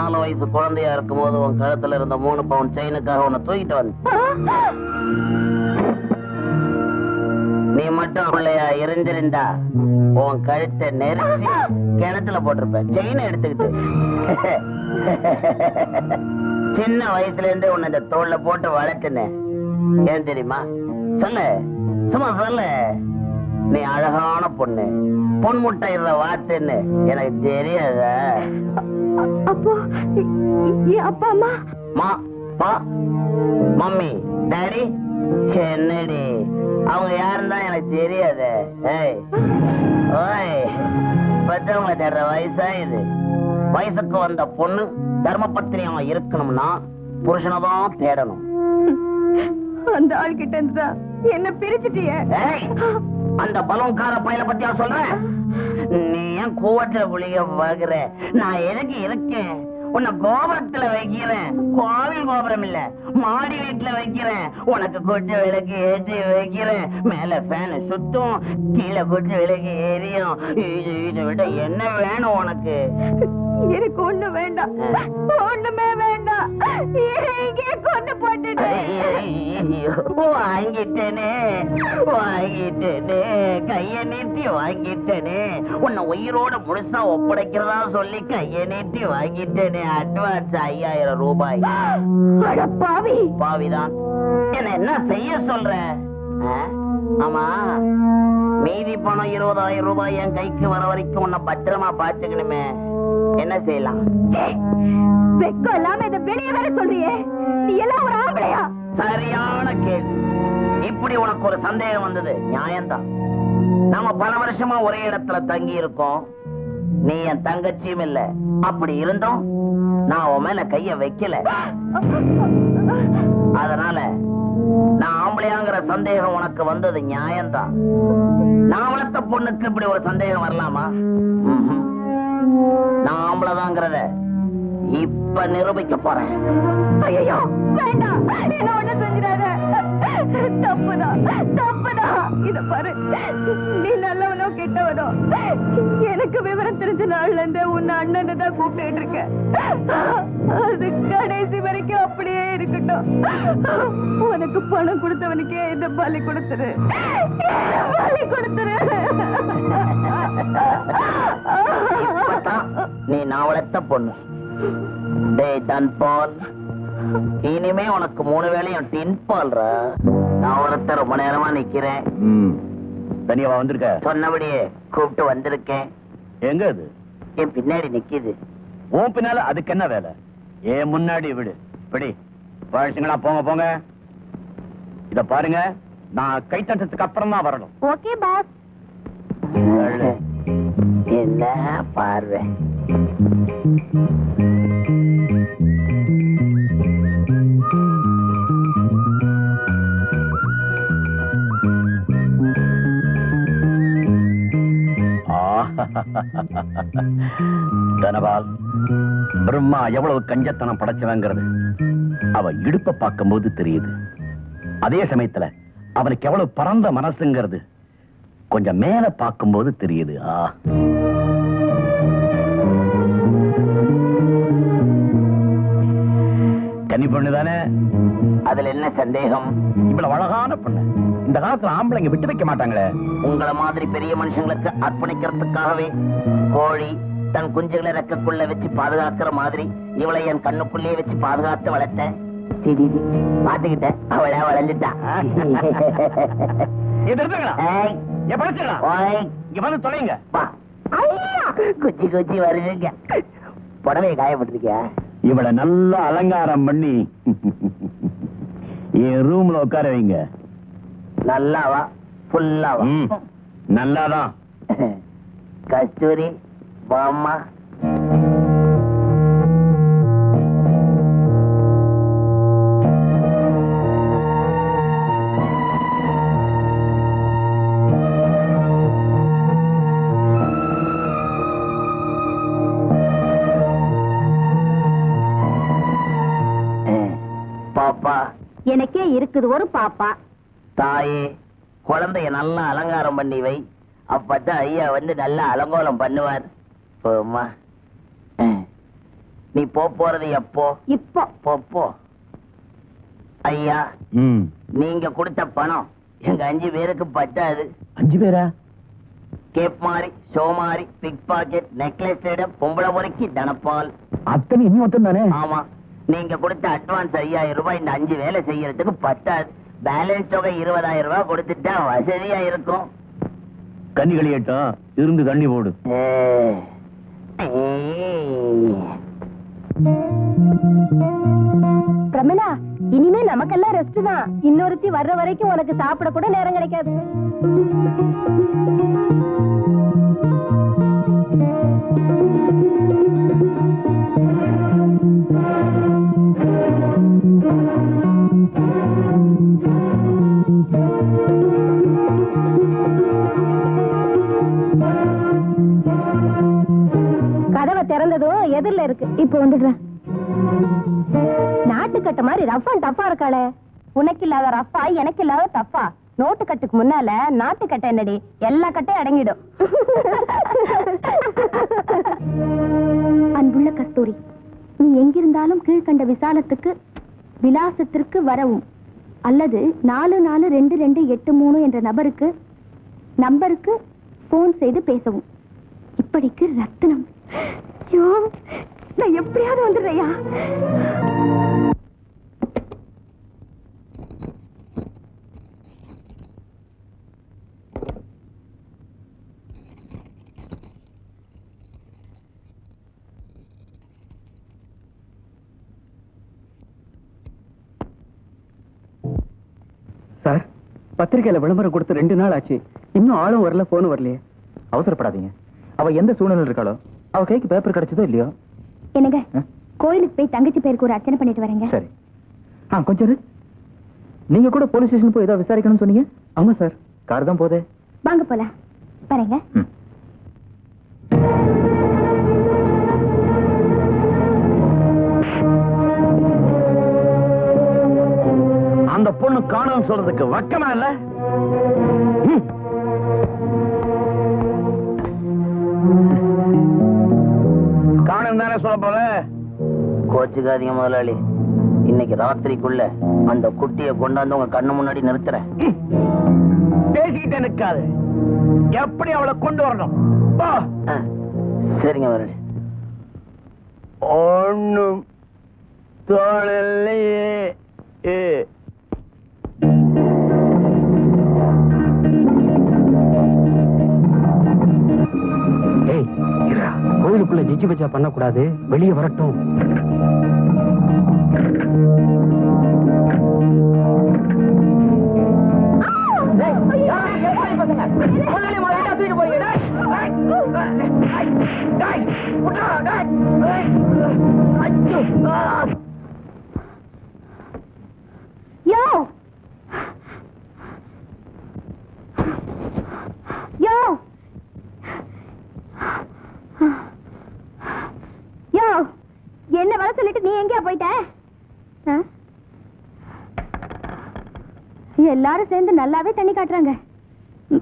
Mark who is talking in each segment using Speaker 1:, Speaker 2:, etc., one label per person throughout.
Speaker 1: நாலு வயசு குழந்தையா இருக்கும்போது உன் கழுத்துல இருந்த மூணு பவுன் செயினுக்காக உன்னை தூக்கிட்டு வந்து நீ மட்டும் அவளையா இருந்திருந்தா உன் கழுத்தை நெரிச்சு கிணத்துல போட்டிருப்ப செயினை எடுத்துக்கிட்டு சின்ன வயசுல இருந்து உன்னை இந்த தோல்ல போட்டு வளர்த்துனேன் ஏன் தெரியுமா சொல்லு சும்மா சொல்லு நீ அழகான பொண்ணு பொன் முட்டையிடுற வாத்துன்னு எனக்கு தெரியாதா
Speaker 2: அப்போ என் அப்பா அம்மா
Speaker 1: மா பா மம்மி டாடி என்னடி அவங்க யாருன்னு தான் எனக்கு தெரியாது ஏய் ஓய் பெற்றவங்களை தேடுற வயசா இது வயசுக்கு வந்த பொண்ணு தர்மபத்தினியா இருக்கணும்னா புருஷனை தான் தேடணும்
Speaker 2: அந்த ஆள் கிட்ட இருந்து தான் என்ன பிரிச்சுட்டிய
Speaker 1: ஏய் அந்த பலூன்கார பையல பத்தியா சொல்றேன் நீ ஏன் கூவத்துல குளிக்க பாக்குற நான் எதுக்கு இருக்கேன் உன்னை கோபுரத்துல வைக்கிறேன் கோவில் கோபுரம் இல்ல மாடி வீட்டுல வைக்கிறேன் உனக்கு குச்சி விளக்கு ஏற்றி வைக்கிறேன் மேல ஃபேன் சுத்தும் கீழே குச்சி விளக்கு எரியும் இது இதை விட என்ன வேணும் உனக்கு
Speaker 2: எனக்கு ஒண்ணு வேண்டாம் ஒண்ணுமே வேண்டாம் இங்கே கொண்டு போட்டுட்டு
Speaker 1: ஐயையோ, வாங்கிட்டேனே வாங்கிட்டேனே கைய நீட்டி வாங்கிட்டேனே உன்னை உயிரோட முழுசா ஒப்படைக்கிறதா சொல்லி கைய நீட்டி வாங்கிட்டேனே அட்வான்ஸ் ஐயாயிரம் ரூபாய்
Speaker 2: அட பாவி
Speaker 1: பாவிதான் என்ன என்ன செய்ய சொல்ற ஆ? ஆமா மீதி பணம் இருபதாயிரம் ரூபாய் என் கைக்கு வர வரைக்கும் உன்னை பத்திரமா பாத்துக்கணுமே என்ன செய்யலாம்
Speaker 2: ச்சே, வெக்கம் இல்லாம இதை வெளியே வேற சொல்றியே நீ எல்லாம் ஒரு ஆம்பளையா
Speaker 1: சரியான கேள்வி இப்படி உனக்கு ஒரு சந்தேகம் வந்தது நியாயம்தான் நாம பல வருஷமா ஒரே இடத்துல தங்கி இருக்கோம் நீ என் தங்கச்சியும் இல்ல அப்படி இருந்தும் நான் உன் மேல கைய வைக்கல அதனால நான் ஆம்பளையாங்கிற சந்தேகம் உனக்கு வந்தது நியாயம்தான் நான் வளர்த்த பொண்ணுக்கு இப்படி ஒரு சந்தேகம் வரலாமா ம்ஹும். நான் ஆம்பளைதாங்கிறத இப்ப நிரூபிக்க போறேன்
Speaker 2: ஐயோ வேண்டாம் என்ன ஒண்ணு செஞ்சிடாத தப்புதான் தப்புதான் இத பாரு நீ நல்லவனோ கெட்டவனோ எனக்கு விவரம் தெரிஞ்ச நாள்ல இருந்து உன்னை அண்ணன் தான் கூப்பிட்டு இருக்கேன் அது கடைசி வரைக்கும் அப்படியே இருக்கட்டும் உனக்கு பணம் கொடுத்தவனுக்கே இந்த பலி கொடுத்துரு பலி கொடுத்துரு
Speaker 1: இப்பதான் நீ நான் வளர்த்த பொண்ணு டேய் டன் பால் இனிமே உனக்கு மூணு வேளையும் டின் பால்ரா நான் ஒருத்தர் ரொம்ப நேரமா நிக்கிறேன்
Speaker 3: தனியாவா வந்திருக்க
Speaker 1: சொன்னபடியே கூப்பிட்டு வந்திருக்கேன்
Speaker 3: எங்க அது
Speaker 1: என் பின்னாடி நிக்குது
Speaker 3: உன் பின்னால அதுக்கு என்ன வேலை ஏன் முன்னாடி விடு பிடி பழசுங்களா போங்க போங்க இத பாருங்க நான் கை தட்டத்துக்கு அப்புறம் தான் வரணும்
Speaker 2: ஓகே பாஸ்
Speaker 3: தள்ளு.
Speaker 1: என்ன பார்வை
Speaker 3: ஆ. தனபால் பிரம்மா எவ்வளவு கஞ்சத்தனம் படைச்சவங்கிறது அவ இடுப்ப பார்க்கும்போது தெரியுது அதே சமயத்துல அவனுக்கு எவ்வளவு பரந்த மனசுங்கிறது கொஞ்சம் மேல பார்க்கும்போது தெரியுது ஆ கன்னி பொண்ணு தானே
Speaker 1: அதுல என்ன சந்தேகம்
Speaker 3: இவ்வளவு அழகான பொண்ணு இந்த காலத்துல ஆம்பளைங்க விட்டு வைக்க மாட்டாங்களே
Speaker 1: உங்கள மாதிரி பெரிய மனுஷங்களுக்கு அர்ப்பணிக்கிறதுக்காகவே கோழி தன் குஞ்சுகளை ரெக்கக்குள்ள வச்சு பாதுகாக்கிற மாதிரி இவளை என் கண்ணுக்குள்ளே வச்சு பாதுகாத்து வளர்த்தேன் சரி, பாத்துக்கிட்டேன் அவளா வளர்ந்துட்டா
Speaker 3: இது இருக்குங்களா
Speaker 1: ஏய்,
Speaker 3: என் பழச்சுங்களா
Speaker 1: ஓய்,
Speaker 3: இங்க வந்து தொலைங்க
Speaker 1: வா. ஐயா, குச்சி குச்சி வருதுங்க புடவை காயப்பட்டிருக்கியா
Speaker 3: இவளை நல்லா அலங்காரம் பண்ணி என் ரூம்ல உட்கார வைங்க
Speaker 1: நல்லா வா ஃபுல்லா வா
Speaker 3: ம், நல்லாதான்
Speaker 1: கஸ்தூரி வாம்மா பாப்பா
Speaker 2: எனக்கே இருக்குது ஒரு பாப்பா
Speaker 1: தாயே குழந்தைய நல்லா அலங்காரம் பண்ணி வை அப்பதான் ஐயா வந்து நல்லா அலங்கோலம் பண்ணுவார் போம்மா நீ போப் போறது எப்போ
Speaker 2: இப்போ
Speaker 1: போ போ ஐயா
Speaker 3: ம்
Speaker 1: நீங்க கொடுத்த பணம் எங்க அஞ்சு பேருக்கு பத்தாது
Speaker 3: அஞ்சு பேரா
Speaker 1: கேப் மாதிரி ஷோ மாதிரி பிக் பாக்கெட் நெக்லஸ் பொம்பளை முறைக்கு தனப்பால்
Speaker 3: அத்தனை இன்னும் ஒருத்தன் தானே
Speaker 1: ஆமா நீங்க கொடுத்த அட்வான்ஸ் ஐயாயிரம் ரூபாய் இந்த அஞ்சு வேலை செய்யறதுக்கு பத்தாது பேலன்ஸ் தொகை இருபதாயிரம் ரூபாய் கொடுத்துட்டா வசதியா இருக்கும்
Speaker 3: கண்ணி களியட்டும் இருந்து தண்ணி போடு
Speaker 2: பிரமிளா இனிமே நமக்கெல்லாம் ரெஸ்ட் தான் இன்னொருத்தி வர்ற வரைக்கும் உனக்கு சாப்பிட கூட நேரம் கிடைக்காது கதவை திறந்ததும் எதிரில் இருக்கு இப்போ வந்துடுறேன் நாட்டுக்கட்ட மாதிரி ரஃப் அண்ட் டஃபா இருக்காளே உனக்கு இல்லாத ரஃபா எனக்கு இல்லாத டஃபா நோட்டு கட்டுக்கு முன்னால நாட்டுக்கட்டை என்னடி எல்லா கட்டையும் அடங்கிடும் அன்புள்ள கஸ்தூரி நீ எங்கிருந்தாலும் கீழ்கண்ட விசாலத்துக்கு விலாசத்திற்கு வரவும் அல்லது நாலு நாலு ரெண்டு ரெண்டு எட்டு மூணு என்ற நபருக்கு நம்பருக்கு போன் செய்து பேசவும் இப்படிக்கு ரத்தினம் ஐயோ நான் எப்படியாவது வந்துடுறையா
Speaker 4: சார் பத்திரிக்கையில விளம்பரம் கொடுத்து ரெண்டு நாள் ஆச்சு இன்னும் ஆளும் வரல போனும் வரலையே அவசரப்படாதீங்க அவ எந்த சூழ்நிலை இருக்காளோ அவ கைக்கு பேப்பர் கிடைச்சதோ இல்லையோ
Speaker 2: என்னங்க
Speaker 4: ஆ?
Speaker 2: கோயிலுக்கு போய் தங்கச்சி பேருக்கு ஒரு அர்ச்சனை பண்ணிட்டு வரேங்க
Speaker 4: சரி ஆ கொஞ்சம் இரு. நீங்க கூட போலீஸ் ஸ்டேஷன் போய் ஏதாவது விசாரிக்கணும்னு சொன்னீங்க ஆமா சார் கார் தான் போதே
Speaker 2: வாங்க போலாம் வரேங்க
Speaker 4: ம்.
Speaker 3: அந்த பொண்ணு காணும் சொல்றதுக்கு வக்கமா இல்ல ம். காணும் தானே சொல்ல போற
Speaker 1: கோச்சுக்காதீங்க முதலாளி இன்னைக்கு ராத்திரிக்குள்ள அந்த குட்டியை கொண்டாந்து உங்க கண்ணு முன்னாடி நிறுத்துறேன்
Speaker 3: ம். பேசிக்கிட்டே நிக்காது எப்படி அவளை கொண்டு வரணும் போ
Speaker 1: ஆ, சரிங்க முதலாளி
Speaker 3: ஒண்ணும் தோழலையே ஏ
Speaker 4: ஏய் கோயிலுக்குள்ள ஜிஜி பஜா பண்ணக்கூடாது வெளியே வரட்டும்
Speaker 2: யோ யோ யோ என்ன வர சொல்லிட்டு நீ எங்கேயா போயிட்ட ஆ? எல்லாரும் சேர்ந்து நல்லாவே தண்ணி காட்டுறாங்க ம்.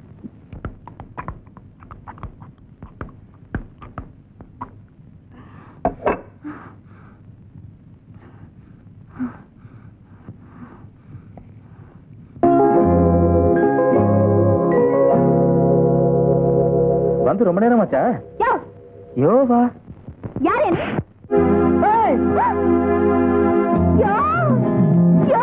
Speaker 4: வந்து ரொம்ப நேரம் ஆச்சா
Speaker 2: யோ
Speaker 4: யோவா
Speaker 2: யார் என்ன ஏய்! யோ! யோ!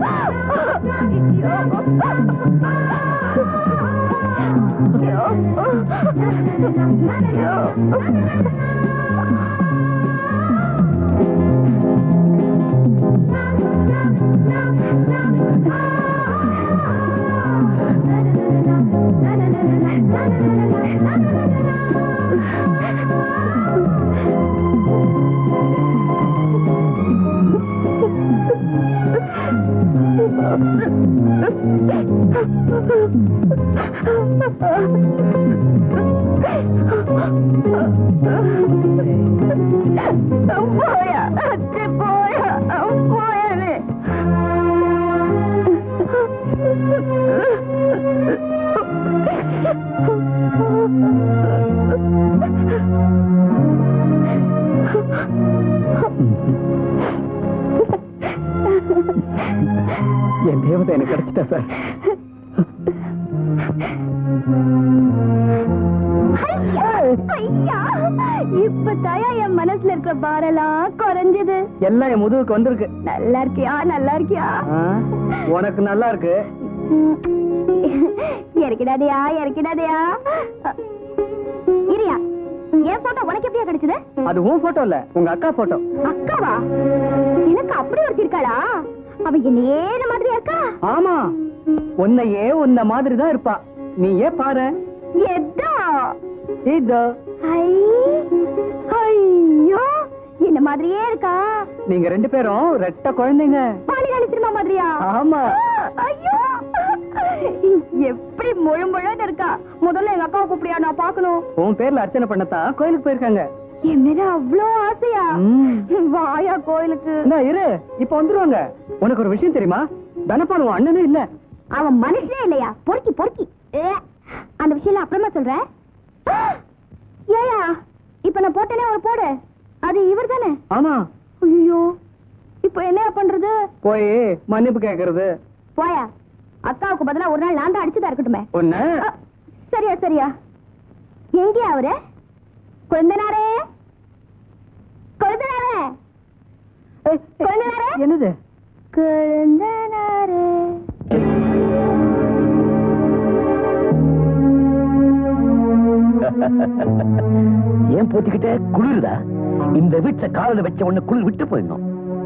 Speaker 2: யோ! யோ! போயா அத்தை போயா போயானே
Speaker 4: என் தேவதை எனக்கு கிடைச்சிட்டா சார்
Speaker 2: ஐயா இப்ப தாயா என் மனசுல இருக்க பாரெல்லாம் குறைஞ்சது
Speaker 4: எல்லாம் என் முதுகுக்கு வந்திருக்கு
Speaker 2: நல்லா இருக்கியா நல்லா இருக்கியா
Speaker 4: ஆ, உனக்கு நல்லா இருக்கு
Speaker 2: இறக்கிடாதயா இறக்கிடாதயா இரியா என் போட்டோ உனக்கு எப்படியா கிடைச்சது
Speaker 4: அது உன் போட்டோ இல்ல உங்க அக்கா போட்டோ
Speaker 2: அக்காவா எனக்கு அப்படி ஒருத்தி இருக்காளா அவ என்னையே இந்த மாதிரி இருக்கா
Speaker 4: ஆமா உன்னையே உன்ன மாதிரி தான் இருப்பா நீ ஏன் பாரு
Speaker 2: எதோ
Speaker 4: இதோ
Speaker 2: ஐ ஐயோ என்ன மாதிரியே இருக்கா
Speaker 4: நீங்க ரெண்டு பேரும் ரெட்ட குழந்தைங்க
Speaker 2: பாலிகாலி சினிமா மாதிரியா
Speaker 4: ஆமா
Speaker 2: ஐயோ எப்படி முழு முழுன்னு இருக்கா முதல்ல எங்க அக்காவை கூப்பிடியா நான் பாக்கணும்
Speaker 4: உன் பேர்ல அர்ச்சனை பண்ணத்தான் கோயிலுக்கு போயிருக்காங்க
Speaker 2: என் மேல அவ்வளோ ஆசையா
Speaker 4: ம்.
Speaker 2: வாயா கோயிலுக்கு
Speaker 4: இந்தா இரு இப்ப வந்துருவாங்க உனக்கு ஒரு விஷயம் தெரியுமா தனபால் உன் அண்ணனே இல்ல
Speaker 2: அவன் மனுஷனே இல்லையா பொறுக்கி பொறுக்கி ஏ, அந்த விஷயம் அப்புறமா சொல்றேன் ஏயா இப்ப நான் போட்டேனே ஒரு போடு அது இவர் தானே
Speaker 4: ஆமா
Speaker 2: ஐயோ இப்ப என்னையா பண்றது
Speaker 4: போய் மன்னிப்பு கேக்குறது
Speaker 2: போயா அக்காவுக்கு பதிலா ஒரு நாள் நான் தான் அடிச்சுதான் இருக்கட்டுமே
Speaker 4: ஒண்ணு
Speaker 2: அ, சரியா சரியா எங்கேயா அவரு குழந்தனாரே குழந்தனாரே குழந்தனாரே
Speaker 4: என்னது
Speaker 2: குழந்தனாரே
Speaker 3: ஏன் போத்திக்கிட்டே குளிருதா இந்த வீட்டுல காலில் வச்ச உடனே குளிர் விட்டு போயிடணும்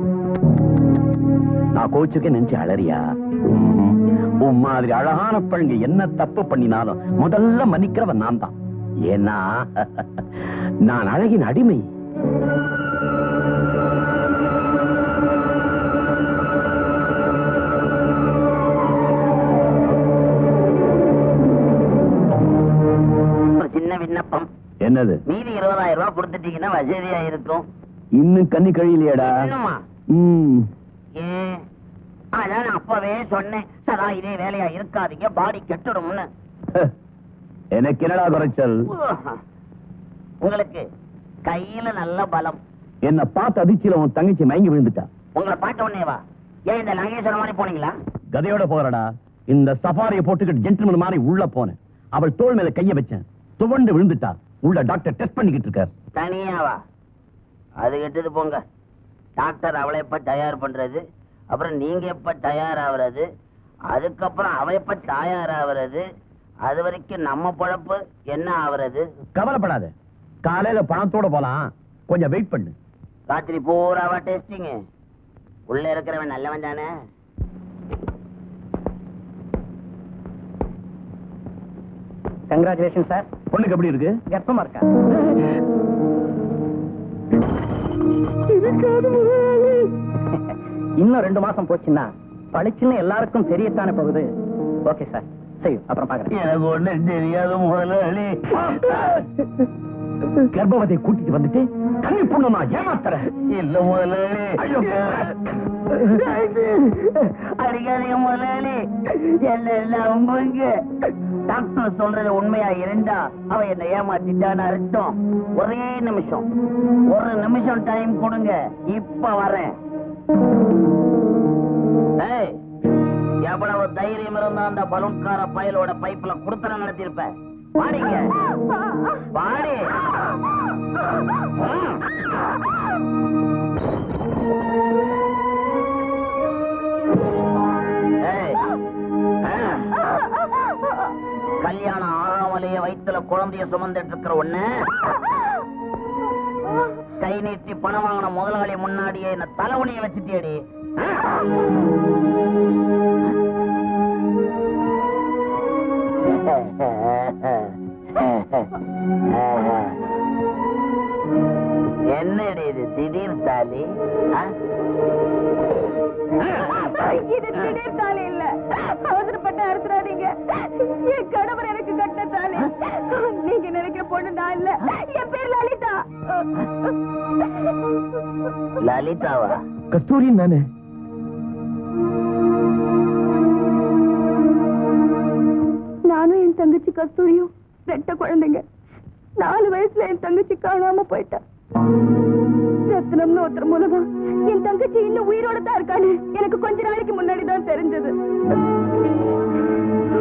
Speaker 3: நான் கோச்சுக்க நினைச்சு அலறியா ம்ம். உன் மாதிரி அழகான பழங்க என்ன தப்பு பண்ணினாலும் முதல்ல மன்னிக்கிறவன் நான் தான் ஏன்னா நான் அழகின் அடிமை
Speaker 1: ஒரு சின்ன விண்ணப்பம்
Speaker 3: என்னது
Speaker 1: மீதி இருபதாயிரம் ரூபாய் கொடுத்துட்டீங்கன்னா வசதியா இருக்கும்
Speaker 3: இன்னும் கண்ணி கழியலையாடா
Speaker 1: இன்னுமா
Speaker 3: ம்
Speaker 1: ஏன் அதான் நான் அப்பவே சொன்னேன் சதா இதே வேலையா இருக்காதீங்க பாடி கெட்டுடும்னு
Speaker 3: எனக்கு என்னடா குறைச்சல்
Speaker 1: உங்களுக்கு கையில நல்ல பலம்
Speaker 3: என்ன பார்த்து அதிர்ச்சியில உன் தங்கச்சி மயங்கி விழுந்துட்டா
Speaker 1: உங்களை பார்த்த உடனே வா ஏன் இந்த நாகேஸ்வரம் மாதிரி போனீங்களா
Speaker 3: கதையோட போகிறடா இந்த சஃபாரியை போட்டுக்கிட்டு ஜென்டில்மேன் மாதிரி உள்ள போனேன் அவள் தோள் மேல கைய வச்சேன் துவண்டு விழுந்துட்டா உள்ள டாக்டர் டெஸ்ட் பண்ணிக்கிட்டு இருக்கார்
Speaker 1: தனியாவா அது கெட்டது போங்க டாக்டர் அவளை எப்ப தயார் பண்றது அப்புறம் நீங்க எப்ப தயாராகிறது அதுக்கப்புறம் அவ எப்ப தயாராகிறது அது வரைக்கும் நம்ம பொழப்பு என்ன ஆவறது
Speaker 3: கவலைப்படாத காலையில பணத்தோட போலாம் கொஞ்சம் வெயிட் பண்ணு
Speaker 1: ராத்திரி பூராவா டெஸ்டிங் உள்ள இருக்கிறவன் நல்லவன் தானே
Speaker 4: கங்க்ராச்சுலேஷன் சார்
Speaker 3: பொண்ணுக்கு எப்படி இருக்கு
Speaker 4: கர்ப்பமா இருக்கா இன்னும் ரெண்டு மாசம் போச்சுன்னா பளிச்சுன்னு எல்லாருக்கும் தெரியத்தானே போகுது ஓகே சார் சரி அப்புறம் பாக்குறேன்
Speaker 1: எனக்கு ஒண்ணு தெரியாத முதலாளி
Speaker 3: கர்ப்பவதியை கூட்டிட்டு வந்துட்டு கண்ணி பொண்ணு நான் ஏமாத்துறேன்
Speaker 1: இல்ல முதலாளி
Speaker 3: ஐயோ.
Speaker 1: அடிக்காதீங்க முதலாளி என்ன நம்புங்க டாக்டர் சொல்றது உண்மையா இருந்தா அவ என்ன ஏமாத்திட்டான்னு அர்த்தம் ஒரே நிமிஷம் ஒரு நிமிஷம் டைம் கொடுங்க இப்ப வரேன் ஏய், எவ்வளவு தைரியம் இருந்தா அந்த பலூன்கார பயலோட பைப்ல குடுத்தன நடத்திருப்ப வாடிங்க வாடி ம். ஏய், ஆ. கல்யாணம் ஆகாமலேயே வயித்துல குழந்தைய சுமந்துட்டு இருக்கிற ஒண்ணு கை நீட்டி பணம் வாங்கின முதலாளி முன்னாடியே என்ன தலைவணிய வச்சுட்டேடி என்னடி இது திடீர் தாலி ஆ?
Speaker 2: இது திடீர் தாலி இல்ல அவசரப்பட்டு அறுத்துறாதீங்க என் கணவர் எனக்கு கட்ட தாலி நீங்க நினைக்கிற பொண்ணு நான் இல்ல என் பேர் லலிதா
Speaker 1: லலிதாவா
Speaker 3: கஸ்தூரின் நானு
Speaker 2: நானும் என் தங்கச்சி கஸ்தூரியும் ரெட்ட குழந்தைங்க நாலு வயசுல என் தங்கச்சி காணாம போயிட்டா ரத்னம்னு ஒருத்தர் மூலமா என் தங்கச்சி இன்னும் உயிரோட தான் இருக்கான்னு எனக்கு கொஞ்ச நாளைக்கு